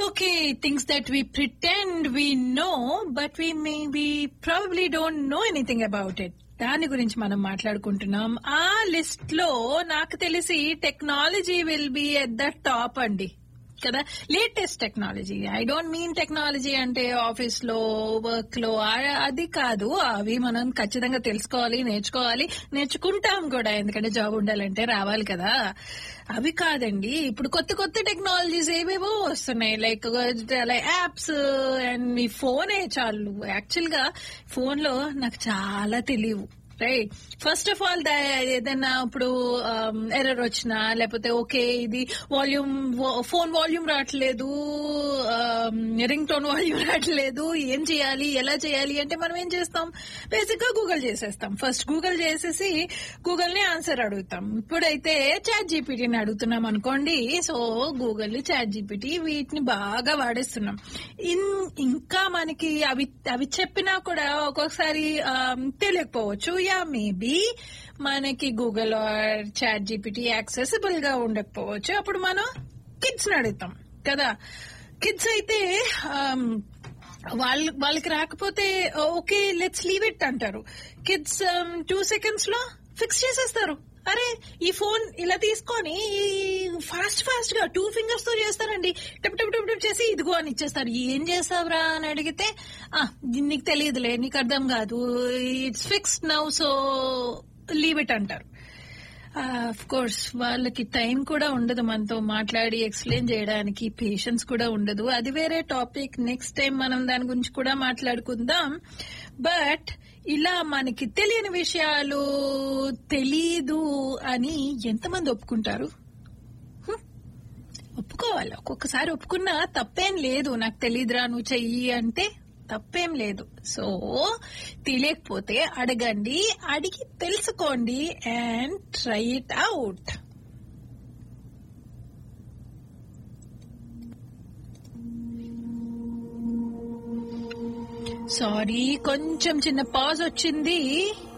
Okay, things that we pretend we know, but we maybe probably don't know anything about it. దాని గురించి మనం మాట్లాడుకుంటున్నాం ఆ list లో నాకు తెలిసి technology will be at the top అండి కదా latest technology I don't mean technology అంటే ఆఫీస్ లో వర్క్ లో ఆ- అది కాదు అవి మనం ఖచ్చితంగా తెలుసుకోవాలి నేర్చుకోవాలి నేర్చుకుంటాం కూడా ఎందుకంటే జాబ్ ఉండాలంటే రావాలి కదా అవి కాదండి ఇప్పుడు కొత్త కొత్త టెక్నాలజీస్ ఏవేవో వస్తున్నాయి లైక్ యాప్స్ అండ్ మీ ఫోనే చాలు యాక్చువల్ గా ఫోన్ లో నాకు చాలా తెలియవు రైట్ ఫస్ట్ ఆఫ్ ఆల్ ఏదైనా ఇప్పుడు ఎర్రర్ వచ్చినా లేకపోతే ఓకే ఇది వాల్యూమ్ ఫోన్ వాల్యూమ్ రావట్లేదు రింగ్ టోన్ వాల్యూమ్ రావట్లేదు ఏం చేయాలి ఎలా చేయాలి అంటే మనం ఏం చేస్తాం బేసిక్ గా గూగుల్ చేసేస్తాం ఫస్ట్ గూగుల్ చేసేసి గూగుల్ ని ఆన్సర్ అడుగుతాం ఇప్పుడైతే చాట్ జీపీటీని అడుగుతున్నాం అనుకోండి సో గూగుల్ చాట్ జీపీటీ వీటిని బాగా వాడేస్తున్నాం ఇన్- ఇంకా మనకి అవి అవి చెప్పినా కూడా ఒక్కొక్కసారి ఆమ్, తెలియకపోవచ్చు యా మేబీ మనకి Google or chat GPT accessible గా ఉండకపోవచ్చు అప్పుడు మనం కిడ్స్ అడుగుతాం కదా కిడ్స్ అయితే ఆమ్, వాళ్ళు వాళ్ళకి రాకపోతే ఓకే లెట్స్ లీవ్ ఇట్ అంటారు కిడ్స్ టూ సెకండ్స్ లో ఫిక్స్ చేసేస్తారు అరే ఈ ఫోన్ ఇలా తీసుకొని ఫాస్ట్ ఫాస్ట్ గా టూ ఫింగర్స్ తో చేస్తారండి టప్ టప్ టప్ టప్ చేసి ఇదిగో అని ఇచ్చేస్తారు ఏం చేస్తావురా అని అడిగితే "ఆ, ఇది నీకు తెలియదులే నీకు అర్థం కాదు it's fix now so leave it అంటారు ఆఫ్ కోర్స్ వాళ్ళకి టైం కూడా ఉండదు మనతో మాట్లాడి ఎక్స్ప్లెయిన్ చేయడానికి పేషెన్స్ కూడా ఉండదు అది వేరే టాపిక్ నెక్స్ట్ టైం మనం దాని గురించి కూడా మాట్లాడుకుందాం బట్ ఇలా మనకి తెలియని విషయాలు తెలీదు అని ఎంతమంది ఒప్పుకుంటారు హ్మ్? ఒప్పుకోవాలి ఒక్కొక్కసారి ఒప్పుకున్నా తప్పేం లేదు నాకు తెలియదురా నువ్వు చెయ్యి అంటే తప్పేం లేదు సో తెలియకపోతే అడగండి అడిగి తెలుసుకోండి and try it out sorry కొంచెం చిన్న పాజ్ వచ్చింది